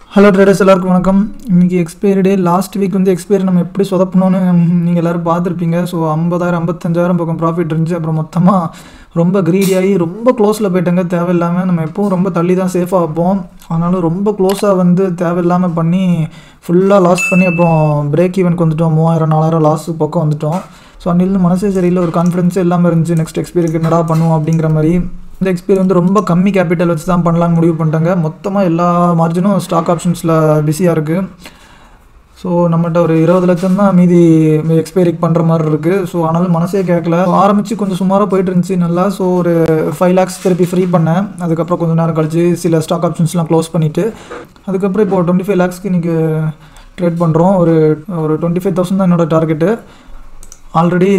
hello traders எல்லாருக்கும் வணக்கம் இன்றைக்கி எக்ஸ்பைரி டே லாஸ்ட் வீக் வந்து எக்ஸ்பைரி நம்ம எப்படி சொதப்பணும்னு நீங்கள் எல்லோரும் பார்த்துருப்பீங்க ஸோ ஐம்பதாயிரம் ஐம்பத்தஞ்சாயிரம் பக்கம் ப்ராஃபிட் இருந்துச்சு அப்புறம் மொத்தமாக ரொம்ப greedy-ஆகி ரொம்ப க்ளோஸில் போயிட்டாங்க தேவையில்லாமல் நம்ம எப்பவும் ரொம்ப தள்ளி தான் சேஃபாக வைப்போம் ஆனாலும் ரொம்ப க்ளோஸாக வந்து தேவையில்லாமல் பண்ணி ஃபுல்லாக லாஸ் பண்ணி அப்புறம் பிரேக் ஈவென்ட்க்கு வந்துட்டோம் மூவாயிரம் நாலாயிரம் லாஸ் பக்கம் வந்துட்டோம் ஸோ அன்னிலிருந்து மனசே சரியில்லை ஒரு கான்ஃபிடன்ஸே இல்லாமல் இருந்துச்சு நெக்ஸ்ட் எக்ஸ்பீரியன்ஸ் என்னடா பண்ணுவோம் அப்படிங்கிற மாதிரி இந்த எக்ஸ்பீரியன் வந்து ரொம்ப கம்மி கேபிட்டல் வச்சு தான் பண்ணலாம்னு முடிவு பண்ணிட்டாங்க மொத்தமாக எல்லா மார்ஜினும் ஸ்டாக் ஆப்ஷன்ஸில் பிஸியாக இருக்குது ஸோ நம்மகிட்ட ஒரு இருபது லட்சம் தான் மீதி எக்ஸ்பைரிக்கு பண்ணுற மாதிரி இருக்குது ஸோ ஆனாலும் மனசே கேட்கல ஆரம்பித்து கொஞ்சம் சுமாராக போயிட்டு இருந்துச்சு நல்லா ஸோ ஒரு ஃபைவ் லேக்ஸ் திருப்பி ஃப்ரீ பண்ணேன் அதுக்கப்புறம் கொஞ்சம் நேரம் கழிச்சு சில ஸ்டாக் ஆப்ஷன்ஸ்லாம் க்ளோஸ் பண்ணிவிட்டு அதுக்கப்புறம் இப்போ டுவெண்ட்டி ஃபைவ் லேக்ஸ்க்கு இன்றைக்கி ட்ரேட் பண்ணுறோம் ஒரு ஒரு டுவெண்ட்டி ஃபைவ் தௌசண்ட் தான் என்னோடய டார்கெட்டு ஆல்ரெடி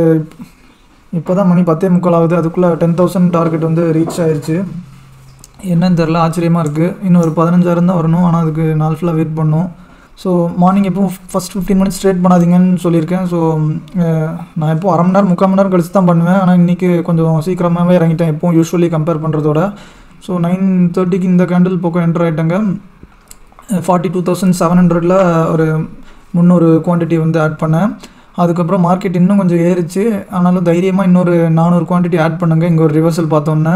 இப்போ தான் மணி பத்தே முக்கால் ஆகுது அதுக்குள்ளே டென் தௌசண்ட் டார்கெட் வந்து ரீச் ஆயிருச்சு என்னன்னு தெரில ஆச்சரியமாக இருக்குது இன்னும் ஒரு பதினஞ்சாயிரம் தான் வரணும் ஆனால் அதுக்கு நாள் ஃபுல்லாக வெயிட் பண்ணணும் ஸோ மார்னிங் எப்பவும் ஃபஸ்ட் ஃபிஃப்டீன் மினிட்ஸ் ஸ்ட்ரேட் பண்ணாதீங்கன்னு சொல்லியிருக்கேன் ஸோ நான் எப்போ அரை மணி நேரம் முக்கால் மணி நேரம் கழிச்சு தான் பண்ணுவேன் ஆனால் இன்றைக்கி கொஞ்சம் சீக்கிரமாகவே இறங்கிட்டேன் எப்பவும் யூஸ்வலி கம்பேர் பண்ணுறதோட ஸோ நைன் தேர்ட்டிக்கு இந்த கேண்டில் பக்கம் என்டர் ஆகிட்டாங்க ஃபார்ட்டி டூ தௌசண்ட் செவன் ஹண்ட்ரடில் ஒரு முந்நூறு குவான்டிட்டி வந்து ஆட் பண்ணேன் அதுக்கப்புறம் மார்க்கெட் இன்னும் கொஞ்சம் ஏறிச்சு ஆனாலும் தைரியமாக இன்னொரு நானூறு குவான்டிட்டி ஆட் பண்ணுங்க இங்கே ஒரு ரிவர்சல் பார்த்தோன்னே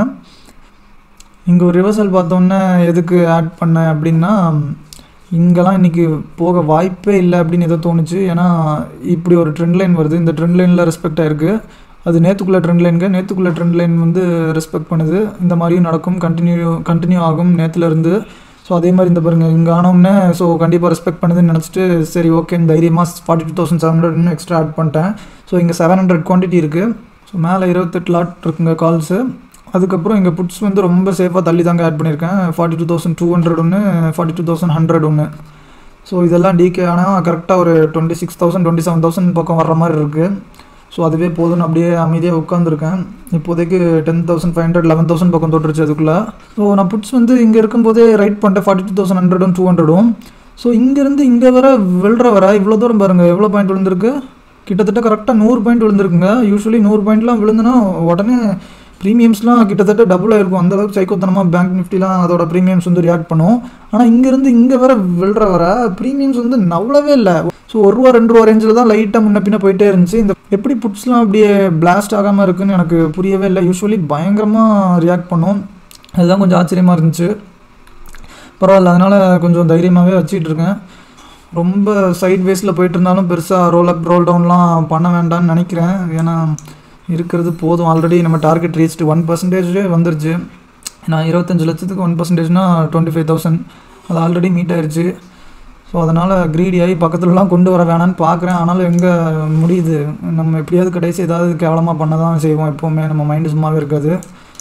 இங்கே ஒரு ரிவர்சல் பார்த்தோன்னே எதுக்கு ஆட் பண்ணேன் அப்படின்னா இங்கெல்லாம் இன்றைக்கி போக வாய்ப்பே இல்லை அப்படின்னு ஏதோ தோணுச்சு ஏன்னா இப்படி ஒரு ட்ரெண்ட் லைன் வருது இந்த ட்ரெண்ட் லைனில் ரெஸ்பெக்ட் ஆயிருக்கு அது நேற்றுக்குள்ளே ட்ரெண்ட் லைனுங்க நேற்றுக்குள்ளே ட்ரெண்ட் லைன் வந்து ரெஸ்பெக்ட் பண்ணுது இந்த மாதிரியும் நடக்கும் கண்டினியூ கண்டினியூ ஆகும் நேற்றுலேருந்து ஸோ அதே மாதிரி இந்த பாருங்கள் இங்கே ஆனோம்னே ஸோ கண்டிப்பாக ரெஸ்பெக்ட் பண்ணுதுன்னு நினச்சிட்டு சரி ஓகே தைரியமாக forty two thousand seven hundred இன்னும் எக்ஸ்ட்ரா ஆட் பண்ணிட்டேன் ஸோ இங்கே செவன் ஹண்ட்ரட் குவான்டிட்டி இருக்குது ஸோ மேலே இருபத்தெட்டு லாட் இருக்குங்க கால்ஸு அதுக்கப்புறம் இங்கே புட்ஸ் வந்து ரொம்ப சேஃபாக தள்ளி தாங்க ஆட் பண்ணியிருக்கேன் forty two thousand two hundred ஒன்று ஃபார்ட்டி டூ தௌசண்ட் ஹண்ட்ரட் ஒன்று ஸோ இதெல்லாம் டிகே ஆனால் கரெக்டாக ஒரு twenty six thousand twenty seven thousand பக்கம் வர்ற மாதிரி இருக்குது ஸோ அதுவே போதும்னு அப்படியே அமைதியாக உட்காந்துருக்கேன் இப்போதைக்கு ten thousand five hundred eleven thousand பக்கம் தொட்டுருச்சு அதுக்குள்ளே ஸோ நான் புட்ஸ் வந்து இங்கே இருக்கும்போதே ரைட் பண்ணிட்டேன் ஃபார்ட்டி டூ தௌசண்ட் ஹண்ட்ரடும் டூ ஹண்ட்ரடும் ஸோ இங்கேருந்து இங்கே வர விழுற வர இவ்வளோ தூரம் பாருங்கள் எவ்வளோ பாயிண்ட் விழுந்திருக்கு கிட்டத்தட்ட கரெக்டாக நூறு பாயிண்ட் விழுந்திருக்குங்க யூஸ்வலி நூறு பாயிண்ட்லாம் விழுந்துனா உடனே ப்ரீமியம்ஸ்லாம் கிட்டத்தட்ட டபுள் ஆயிருக்கும் அந்த அளவுக்கு சைக்கோத்தனமாக பேங்க் நிஃப்டிலாம் அதோட ப்ரீமியம்ஸ் வந்து ரியாக்ட் பண்ணும் ஆனால் இங்கேருந்து இங்கே வர விழுற வர ப்ரீமியம்ஸ் வந்து நவ்வளவே இல்லை ஸோ ஒரு ரூபா ரெண்டு ரூபா ரேஞ்சில் தான் லைட்டாக முன்ன பின்ன போயிட்டே இருந்துச்சு இந்த எப்படி புட்ஸ்லாம் அப்படியே பிளாஸ்ட் ஆகாமல் இருக்குன்னு எனக்கு புரியவே இல்லை யூஸ்வலி பயங்கரமாக ரியாக்ட் பண்ணும் அதுதான் கொஞ்சம் ஆச்சரியமாக இருந்துச்சு பரவாயில்ல அதனால் கொஞ்சம் தைரியமாகவே வச்சிட்டு இருக்கேன் ரொம்ப சைட் வேஸில் போயிட்டு இருந்தாலும் பெருசாக ரோல் அப் ரோல் டவுன்லாம் பண்ண வேண்டாம்னு நினைக்கிறேன் ஏன்னா இருக்கிறது போதும் ஆல்ரெடி நம்ம டார்கெட் ரீச்டு ஒன் பர்சன்டேஜே வந்துருச்சு நான் இருபத்தஞ்சு லட்சத்துக்கு ஒன் பர்சன்டேஜ்னா டுவெண்ட்டி ஃபைவ் தௌசண்ட் அது ஆல்ரெடி மீட் ஆயிடுச்சு ஸோ அதனால் க்ரீடி ஆகி பக்கத்துலலாம் கொண்டு வர வேணான்னு பார்க்குறேன் ஆனாலும் எங்கே முடியுது நம்ம எப்படியாவது கடைசி ஏதாவது கேவலமாக பண்ண தான் செய்வோம் எப்போவுமே நம்ம மைண்டு சும்மாவே இருக்காது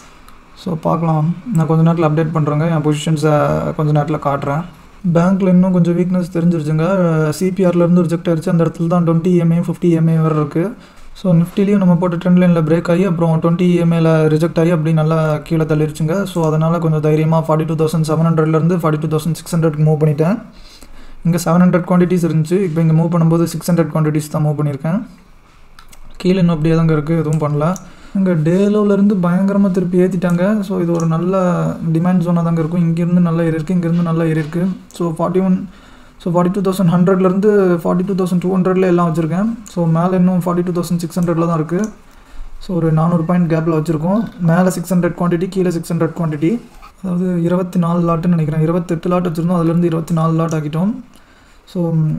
ஸோ பார்க்கலாம் நான் கொஞ்ச நேரத்தில் அப்டேட் பண்ணுறேங்க என் பொசிஷன்ஸை கொஞ்ச நேரத்தில் காட்டுறேன் பேங்க்கில் இன்னும் கொஞ்சம் வீக்னஸ் தெரிஞ்சிருச்சுங்க சிபிஆர்லேருந்து ரிஜெக்ட் ஆயிடுச்சு அந்த இடத்துல தான் டுவெண்ட்டி எம்ஏ ஃபிஃப்டி எம்ஏ வர இருக்குது ஸோ நிஃப்டிலையும் நம்ம போட்ட ட்ரெண்ட் லைனில் பிரேக் ஆகி அப்புறம் டுவெண்ட்டி எம்ஏல ரிஜெக்ட் ஆகி அப்படி நல்லா கீழே தள்ளிருச்சுங்க ஸோ அதனால் கொஞ்சம் தைரியமாக ஃபார்ட்டி டூ தௌசண்ட் செவன் ஹண்ட்ரட்லேருந்து ஃபார்ட்டி டூ தௌசண்ட் சிக்ஸ் ஹண்ட்ரட்க்கு மூவ் பண்ணிட்டேன் இங்கே செவன் ஹண்ட்ரட் குவான்டிட்டிஸ் இருந்துச்சு இப்போ இங்கே மூவ் பண்ணும்போது சிக்ஸ் ஹண்ட்ரட் குவான்டிட்டிஸ் தான் மூவ் பண்ணியிருக்கேன் கீழே இன்னும் அப்படியே தாங்க இருக்குது எதுவும் பண்ணல இங்கே டேலோவிலேருந்து பயங்கரமாக திருப்பி ஏற்றிட்டாங்க ஸோ இது ஒரு நல்ல டிமாண்ட் ஜோனாக தாங்க இருக்கும் இங்கேருந்து நல்லா ஏறி இருக்குது இங்கேருந்து நல்லா ஏறி இருக்குது so forty one so forty two thousand ஹண்ட்ரட்லேருந்து ஃபார்ட்டி டூ தௌசண்ட் டூ ஹண்ட்ரட்ல எல்லாம் வச்சுருக்கேன் ஸோ மேலே இன்னும் ஃபார்ட்டி டூ தௌசண்ட் சிக்ஸ் ஹண்ட்ரட்ல தான் இருக்குது ஸோ ஒரு நானூறு பாயிண்ட் கேப்பில் வச்சுருக்கோம் மேலே சிக்ஸ் ஹண்ட்ரட் குவான்டிட்டி கீழே சிக்ஸ் ஹண்ட்ரட் குவான்டிட்டி அதாவது இருபத்தி நாலு லாட்டுன்னு நினைக்கிறேன் இருபத்தெட்டு லாட் வச்சுருந்தோம் அதுலேருந்து இருபத்தி நாலு லாட் ஆக்கிட்டோம் ஸோ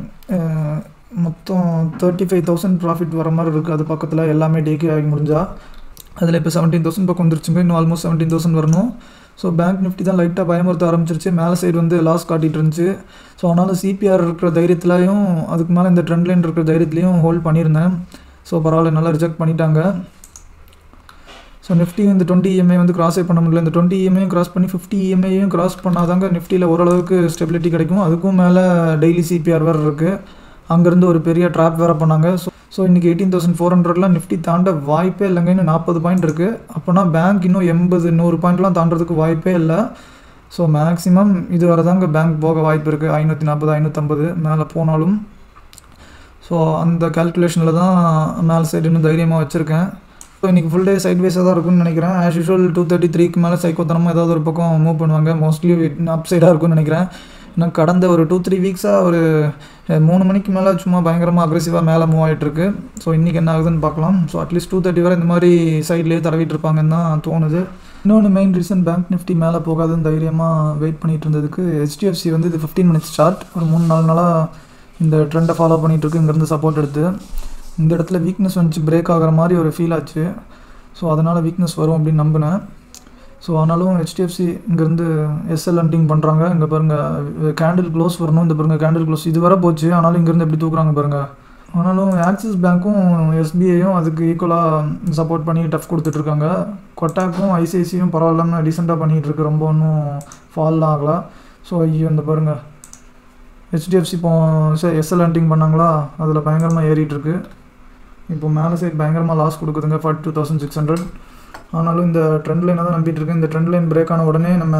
மொத்தம் தேர்ட்டி ஃபைவ் தௌசண்ட் ப்ராஃபிட் வர மாதிரி இருக்குது அது பக்கத்தில் எல்லாமே டேக்கே ஆகி முடிஞ்சா அதில் இப்போ செவன்டீன் தௌசண்ட் பக்கம் வந்துருச்சுங்க இன்னும் ஆல்மோஸ்ட் செவன்டீன் தௌசண்ட் வரணும் ஸோ பேங்க் நிஃப்டி தான் லைட்டாக பயமுறுத்த ஆரம்பிச்சிருச்சு மேலே சைடு வந்து லாஸ் காட்டிகிட்டு இருந்துச்சு ஸோ ஆனாலும் சிபிஆர் இருக்கிற தைரியத்துலையும் அதுக்கு மேலே இந்த ட்ரெண்ட் லைன் இருக்கிற தைரியத்துலையும் ஹோல்ட் பண்ணியிருந்தேன் ஸோ பரவாயில்ல நல்லா ரிஜெக்ட் பண்ணிட்டாங்க ஸோ நிஃப்டி இந்த டுவெண்ட்டி இஎம்ஐ வந்து கிராஸே பண்ண முடியல இந்த டுவெண்ட்டி இஎம்ஐயும் கிராஸ் பண்ணி ஃபிஃப்டி இஎம்ஐயும் கிராஸ் பண்ணாதாங்க நிஃப்டியில் ஓரளவுக்கு ஸ்டெபிலிட்டி கிடைக்கும் அதுக்கும் மேலே டெய்லி சிபிஆர் வேறு இருக்குது அங்கேருந்து ஒரு பெரிய ட்ராப் வேறு பண்ணாங்க ஸோ ஸோ இன்றைக்கி எயிட்டீன் தௌசண்ட் ஃபோர் ஹண்ட்ரட்லாம் நிஃப்டி தாண்ட வாய்ப்பே இல்லைங்க இன்னும் நாற்பது பாயிண்ட் இருக்குது அப்போனா பேங்க் இன்னும் எண்பது நூறு பாயிண்ட்லாம் தாண்டறதுக்கு வாய்ப்பே இல்லை ஸோ மேக்ஸிமம் இது வரை தாங்க பேங்க் போக வாய்ப்பு இருக்குது ஐநூற்றி நாற்பது ஐநூற்றம்பது மேலே போனாலும் ஸோ அந்த கால்குலேஷனில் தான் மேலே சைடு இன்னும் தைரியமாக வச்சுருக்கேன் ஸோ இன்றைக்கி ஃபுல் டே சைட் வேஸாக தான் இருக்கும்னு நினைக்கிறேன் ஆஸ் யூஷுவல் டூ தேர்ட்டி த்ரீக்கு மேலே சைக்கோத்தனமாக ஏதாவது ஒரு பக்கம் மூவ் பண்ணுவாங்க மோஸ்ட்லி அப் சைடாக இருக்கும்னு நினைக்கிறேன் ஏன்னா கடந்த ஒரு டூ த்ரீ வீக்ஸாக ஒரு அஹ், மூணு மணிக்கு மேலே சும்மா பயங்கரமாக அக்ரெசிவாக மேலே மூவ் ஆகிட்டுருக்கு ஸோ இன்றைக்கி என்ன ஆகுதுன்னு பார்க்கலாம் ஸோ அட்லீஸ்ட் டூ தேர்ட்டி வரை இந்த மாதிரி சைட்லேயே தடவிட்டு இருப்பாங்கன்னு தான் தோணுது இன்னொன்று மெயின் ரீசன் பேங்க் நிஃப்டி மேலே போகாதுன்னு தைரியமாக வெயிட் பண்ணிட்டு இருந்ததுக்கு ஹெச்டிஎஃப்சி வந்து இது ஃபிஃப்டீன் மினிட்ஸ் சார்ட் ஒரு மூணு நாலு நாளாக இந்த ட்ரெண்டை ஃபாலோ பண்ணிட்டு இருக்கு இங்கேருந்து சப்போர்ட் எடுத்து இந்த இடத்துல வீக்னஸ் வந்துச்சு பிரேக் ஆகிற மாதிரி ஒரு ஃபீல் ஆச்சு ஸோ அதனால் வீக்னஸ் வரும் அப்படின்னு நம்பினேன் ஸோ ஆனாலும் ஹெச்டிஎஃப்சி இங்கேருந்து எஸ்எல் ஹண்டிங் பண்ணுறாங்க இங்கே பாருங்கள் கேண்டில் க்ளோஸ் வரணும் இந்த பாருங்கள் கேண்டில் க்ளோஸ் இது வர போச்சு ஆனாலும் இங்கேருந்து எப்படி தூக்குறாங்க பாருங்கள் ஆனாலும் ஆக்சிஸ் பேங்க்கும் எஸ்பிஐயும் அதுக்கு ஈக்குவலாக சப்போர்ட் பண்ணி டஃப் கொடுத்துட்ருக்காங்க கொட்டாக்கும் ஐசிஐசியும் பரவாயில்லாமல் டீசெண்டாக பண்ணிகிட்டு இருக்கு ரொம்ப ஒன்றும் ஃபால்லாம் ஆகலை ஸோ ஐயோ இந்த பாருங்கள் ஹெச்டிஎஃப்சி இப்போ எஸ்எல் ஹண்டிங் பண்ணாங்களா அதில் பயங்கரமாக ஏறிட்டு இருக்கு இப்போ மேலே சைட் பயங்கரமாக லாஸ் கொடுக்குதுங்க forty two thousand six hundred ஆனாலும் இந்த ட்ரெண்ட் லைனை தான் நம்பிட்டு இருக்கு இந்த ட்ரெண்ட் லைன் பிரேக் ஆன உடனே நம்ம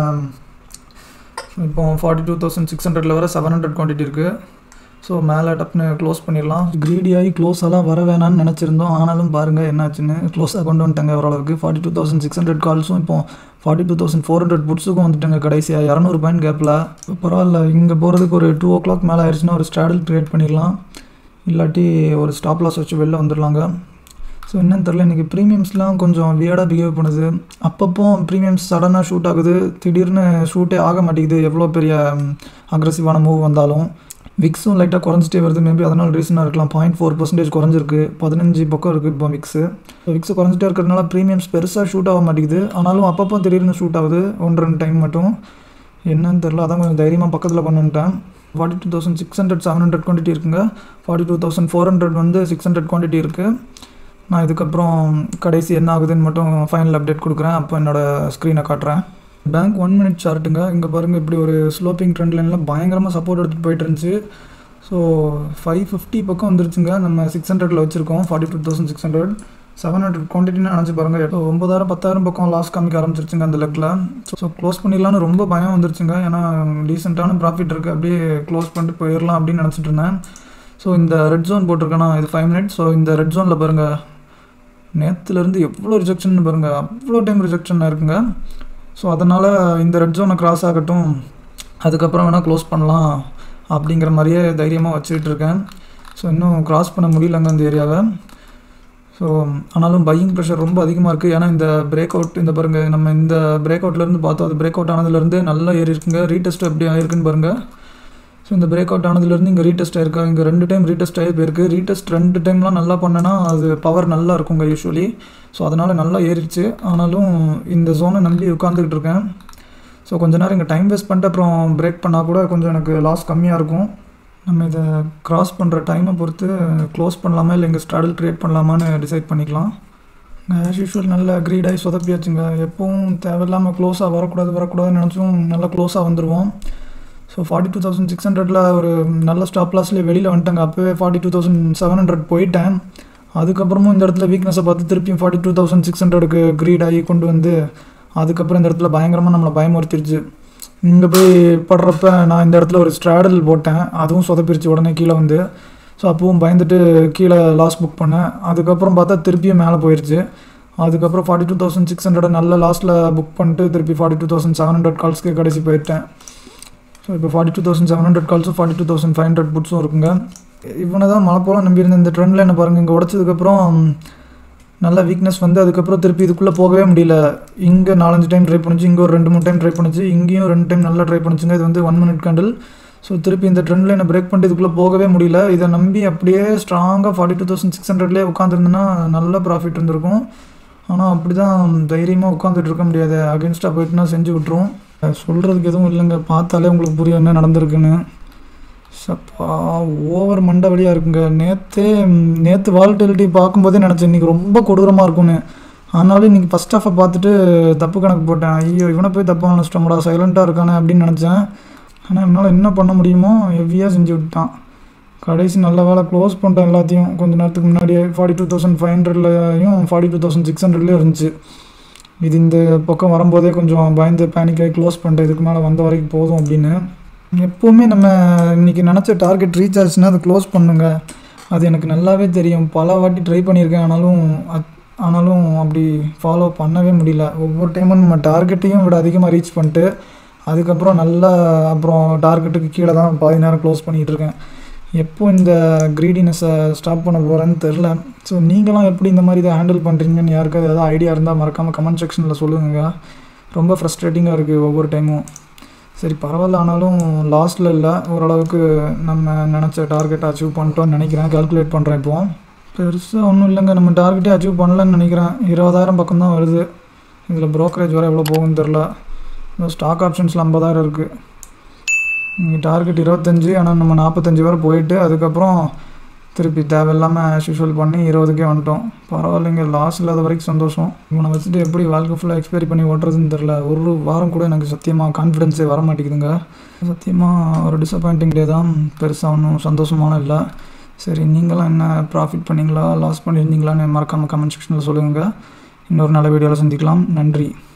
இப்போ ஃபார்ட்டி டூ தௌசண்ட் சிக்ஸ் ஹண்ட்ரட்ல வர செவன் ஹண்ட்ரட் குவான்டிட்டி இருக்குது ஸோ மேலே டப்னு க்ளோஸ் பண்ணிடலாம் க்ரீடியாகி க்ளோஸெல்லாம் வர வேணாம்னு நினச்சிருந்தோம் ஆனாலும் பாருங்கள் என்னாச்சுன்னு க்ளோஸாக கொண்டு வந்துட்டாங்க ஓரளவுக்கு forty two thousand six hundred கால்ஸும் இப்போ forty two thousand four hundred புட்ஸுக்கும் வந்துட்டாங்க கடைசியாக இரநூறு பாயிண்ட் கேப்பில் பரவாயில்ல இங்கே போகிறதுக்கு ஒரு டூ ஓ கிளாக் மேலே ஆயிடுச்சுன்னா ஒரு ஸ்டாடில் க்ரியேட் பண்ணிடலாம் இல்லாட்டி ஒரு ஸ்டாப் லாஸ் வச்சு வெளில வந்துடலாங்க ஸோ என்னன்னு தெரில இன்றைக்கி ப்ரீமியம்ஸ்லாம் கொஞ்சம் வியர்டாக பிஹேவ் பண்ணுது அப்பப்போ ப்ரீமியம்ஸ் சடனாக ஷூட் ஆகுது திடீர்னு ஷூட்டே ஆக மாட்டேங்குது எவ்வளோ பெரிய அக்ரஸிவான மூவ் வந்தாலும் விக்ஸும் லைட்டாக குறைஞ்சிட்டே வருது மேபி அதனால் ரீசனாக இருக்கலாம் பாயிண்ட் ஃபோர் பர்சன்டேஜ் குறைஞ்சிருக்கு பதினஞ்சு பக்கம் இருக்குது இப்போ விக்ஸு விக்ஸ் குறைஞ்சிட்டே இருக்கிறதுனால ப்ரீமியம்ஸ் பெருசாக ஷூட் ஆக மாட்டேங்குது ஆனாலும் அப்பப்போ திடீர்னு ஷூட் ஆகுது ஒன்று ரெண்டு டைம் மட்டும் என்னன்னு தெரில அதான் கொஞ்சம் தைரியமாக பக்கத்தில் பண்ணிட்டேன் forty two thousand six hundred seven hundred quantity இருக்குங்க forty two thousand four hundred வந்து சிக்ஸ் ஹண்ட்ரட் குவான்டிட்டி இருக்குது நான் இதுக்கப்புறம் கடைசி என்ன ஆகுதுன்னு மட்டும் ஃபைனல் அப்டேட் கொடுக்குறேன் அப்போ என்னோடய ஸ்க்ரீனை காட்டுறேன் பேங்க் ஒன் மினிட் சார்ட்டுங்க இங்கே பாருங்கள் இப்படி ஒரு ஸ்லோப்பிங் ட்ரெண்ட் லைனில் பயங்கரமாக சப்போர்ட் எடுத்துகிட்டு போயிட்டு இருந்துச்சு ஸோ ஃபைவ் ஃபிஃப்டி பக்கம் வந்துருச்சுங்க நம்ம சிக்ஸ் ஹண்ட்ரடில் வச்சுருக்கோம் forty two thousand six hundred seven hundred குவான்டிட்டின்னு நினச்சி பாருங்கள் இப்போ ஒம்பதாயிரம் பத்தாயிரம் பக்கம் லாஸ் காமிக்க ஆரம்பிச்சிருச்சுங்க அந்த லெக்கில் ஸோ க்ளோஸ் பண்ணிடலான்னு ரொம்ப பயம் வந்துருச்சுங்க ஏன்னா டீசெண்டான ப்ராஃபிட் இருக்குது அப்படியே க்ளோஸ் பண்ணிட்டு போயிடலாம் அப்படின்னு நினச்சிட்டு இருந்தேன் ஸோ இந்த ரெட் ஜோன் போட்டிருக்கேன்னா இது ஃபைவ் மினிட்ஸ் ஸோ இந்த ரெட் ஜோனில் பாருங்கள் நேற்றுலேருந்து எவ்வளோ ரிஜெக்ஷன் பாருங்கள் அவ்வளோ டைம் ரிஜெக்ஷன் இருக்குங்க ஸோ அதனால் இந்த ரெட் ஜோனை கிராஸ் ஆகட்டும் அதுக்கப்புறம் வேணால் க்ளோஸ் பண்ணலாம் அப்படிங்கிற மாதிரியே தைரியமாக வச்சுக்கிட்டு இருக்கேன் ஸோ இன்னும் கிராஸ் பண்ண முடியலங்க அந்த ஏரியாவை ஸோ ஆனாலும் பையிங் ப்ரெஷர் ரொம்ப அதிகமாக இருக்குது ஏன்னா இந்த பிரேக் அவுட் இந்த பாருங்கள் நம்ம இந்த பிரேக் அவுட்லேருந்து பார்த்தோம் அது பிரேக் அவுட் ஆனதுலேருந்து நல்லா ஏறி இருக்குங்க ரீடெஸ்ட் எப்படி ஆயிருக்குன்னு பாருங்கள் ஸோ இந்த பிரேக் அவுட் ஆனதுலேருந்து இங்கே ரீடெஸ்ட் ஆயிருக்கா இங்கே ரெண்டு டைம் ரீடெஸ்ட் ஆகி போயிருக்கு ரீடெஸ்ட் ரெண்டு டைம்லாம் நல்லா பண்ணனா அது பவர் நல்லா இருக்குங்க யூஸ்வலி ஸோ அதனால் நல்லா ஏறிடுச்சு ஆனாலும் இந்த ஜோனை நம்பி உட்காந்துக்கிட்டு இருக்கேன் ஸோ கொஞ்ச நேரம் இங்கே டைம் வேஸ்ட் பண்ணிட்டு அப்புறம் பிரேக் பண்ணால் கூட கொஞ்சம் எனக்கு லாஸ் கம்மியாக இருக்கும் நம்ம இதை கிராஸ் பண்ணுற டைமை பொறுத்து க்ளோஸ் பண்ணலாமா இல்லை இங்கே ஸ்ட்ராடல் க்ரியேட் பண்ணலாமான்னு டிசைட் பண்ணிக்கலாம் ஆஸ் யூஷுவல் நல்ல க்ரீடாகி சொதப்பியாச்சுங்க எப்பவும் தேவையில்லாமல் க்ளோஸாக வரக்கூடாது வரக்கூடாதுன்னு நினச்சும் நல்லா க்ளோஸாக வந்துடுவோம் so forty two thousand six ஹண்ட்ரடில் ஒரு நல்ல ஸ்டாப் லாஸ்லேயே வெளியில் வந்துட்டாங்க அப்போவே forty two thousand seven hundred போயிட்டேன் அதுக்கப்புறமும் இந்த இடத்துல வீக்னஸை பார்த்து திருப்பியும் ஃபார்ட்டி டூ தௌசண்ட் சிக்ஸ் ஹண்ட்ரடுக்கு க்ரீட் ஆகி கொண்டு வந்து அதுக்கப்புறம் இந்த இடத்துல பயங்கரமாக நம்மளை பயமுறுத்திருச்சு இங்கே போய் படுறப்ப நான் இந்த இடத்துல ஒரு ஸ்ட்ராடல் போட்டேன் அதுவும் சொதப்பிருச்சு உடனே கீழே வந்து ஸோ அப்பவும் பயந்துட்டு கீழே லாஸ் புக் பண்ணேன் அதுக்கப்புறம் பார்த்தா திருப்பியும் மேலே போயிடுச்சு அதுக்கப்புறம் forty two thousand six hundred நல்ல லாஸ்ட்டில் புக் பண்ணிட்டு திருப்பி forty two thousand seven hundred கால்ஸ்க்கு கடைசி போயிட்டேன் ஸோ இப்போ forty two thousand seven hundred கால்ஸும் forty two thousand five hundred புட்ஸும் இருக்குங்க இவனை தான் மழை போல் நம்பியிருந்தேன் இந்த ட்ரெண்டில் என்ன பாருங்கள் இங்கே உடச்சதுக்கப்புறம் நல்ல வீக்னஸ் வந்து அதுக்கப்புறம் திருப்பி இதுக்குள்ளே போகவே முடியல இங்கே நாலஞ்சு டைம் ட்ரை பண்ணுச்சு இங்கே ஒரு ரெண்டு மூணு டைம் ட்ரை பண்ணுச்சு இங்கேயும் ரெண்டு டைம் நல்லா ட்ரை பண்ணுச்சுங்க இது வந்து ஒன் மினிட் கேண்டில் ஸோ திருப்பி இந்த ட்ரெண்டில் என்ன பிரேக் பண்ணிட்டு இதுக்குள்ளே போகவே முடியல இதை நம்பி அப்படியே ஸ்ட்ராங்காக ஃபார்ட்டி டூ தௌசண்ட் சிக்ஸ் ஹண்ட்ரட்லேயே உட்காந்துருந்தேன்னா நல்ல ப்ராஃபிட் இருந்திருக்கும் ஆனால் அப்படி தான் தைரியமாக உட்காந்துட்டு இருக்க முடியாது அகேன்ஸ்டாக போயிட்டுனா செஞ்சு விட்ருவோம் சொல்கிறதுக்கு எதுவும் இல்லைங்க பார்த்தாலே உங்களுக்கு புரியும் என்ன நடந்திருக்குன்னு சப்பா ஓவர் மண்டை வழியாக இருக்குங்க நேற்றே நேற்று வால்டிலிட்டி பார்க்கும்போதே நினச்சேன் இன்றைக்கி ரொம்ப கொடூரமாக இருக்கும்னு ஆனாலும் இன்றைக்கி ஃபஸ்ட் ஹாஃபை பார்த்துட்டு தப்பு கணக்கு போட்டேன் ஐயோ இவனை போய் தப்பாக நினச்சிட்டோம்டா சைலண்ட்டாக இருக்கானே அப்படின்னு நினச்சேன் ஆனால் என்னால் என்ன பண்ண முடியுமோ ஹெவியாக செஞ்சு விட்டான் கடைசி நல்ல வேலை க்ளோஸ் பண்ணிட்டேன் எல்லாத்தையும் கொஞ்சம் நேரத்துக்கு முன்னாடியே ஃபார்ட்டி டூ தௌசண்ட் ஃபைவ் ஹண்ட்ரட்லையும் ஃபார்ட்டி டூ தௌசண்ட் சிக்ஸ் ஹண்ட்ரட்லேயும் இருந்துச்சு இது இந்த பக்கம் வரும்போதே கொஞ்சம் பயந்து பேனிக் ஆகி க்ளோஸ் பண்ணிட்டேன் இதுக்கு மேலே வந்த வரைக்கும் போதும் அப்படின்னு எப்போவுமே நம்ம இன்றைக்கி நினச்ச டார்கெட் ரீச் ஆச்சுன்னா அதை க்ளோஸ் பண்ணுங்க அது எனக்கு நல்லாவே தெரியும் பல வாட்டி ட்ரை பண்ணியிருக்கேன் ஆனாலும் அத் ஆனாலும் அப்படி ஃபாலோ பண்ணவே முடியல ஒவ்வொரு டைமும் நம்ம டார்கெட்டையும் விட அதிகமாக ரீச் பண்ணிட்டு அதுக்கப்புறம் நல்லா அப்புறம் டார்கெட்டுக்கு கீழே தான் பாதி நேரம் க்ளோஸ் பண்ணிகிட்டு இருக்கேன் எப்போ இந்த க்ரீடினஸை ஸ்டாப் பண்ண போகிறேன்னு தெரில ஸோ நீங்களாம் எப்படி இந்த மாதிரி இதை ஹேண்டில் பண்ணுறீங்கன்னு யாருக்காவது ஏதாவது ஐடியா இருந்தால் மறக்காமல் கமெண்ட் செக்ஷனில் சொல்லுங்க ரொம்ப ஃப்ரஸ்ட்ரேட்டிங்காக இருக்குது ஒவ்வொரு டைமும் சரி பரவாயில்ல ஆனாலும் லாஸ்ட்டில் இல்லை ஓரளவுக்கு நம்ம நினச்ச டார்கெட்டை அச்சீவ் பண்ணிட்டோம்னு நினைக்கிறேன் கால்குலேட் பண்ணுறேன் இப்போ பெருசாக ஒன்றும் இல்லைங்க நம்ம டார்கெட்டே அச்சீவ் பண்ணலன்னு நினைக்கிறேன் இருபதாயிரம் பக்கம் தான் வருது இதில் ப்ரோக்கரேஜ் வர எவ்வளோ போகும்னு தெரில ஸ்டாக் ஆப்ஷன்ஸில் ஐம்பதாயிரம் இருக்குது இங்கே டார்கெட் இருபத்தஞ்சி ஆனால் நம்ம நாற்பத்தஞ்சு வரை போயிட்டு அதுக்கப்புறம் திருப்பி தேவையில்லாமல் ஆஸ் யூஷுவல் பண்ணி இருபதுக்கே வந்துட்டோம் பரவாயில்லைங்க லாஸ் இல்லாத வரைக்கும் சந்தோஷம் இவனை வச்சுட்டு எப்படி வாழ்க்கை ஃபுல்லாக எக்ஸ்பைரி பண்ணி ஓட்டுறதுன்னு தெரில ஒரு வாரம் கூட எனக்கு சத்தியமாக கான்ஃபிடென்ஸே வர மாட்டேங்குதுங்க சத்தியமாக ஒரு டிசப்பாயிண்டிங் டே தான் பெருசாக ஒன்றும் சந்தோஷமான இல்லை சரி நீங்களாம் என்ன ப்ராஃபிட் பண்ணீங்களா லாஸ் பண்ணியிருந்தீங்களான்னு மறக்காமல் கமெண்ட் செக்ஷனில் சொல்லுங்கள் இன்னொரு நல்ல வீடியோவில் சந்திக்கலாம் நன்றி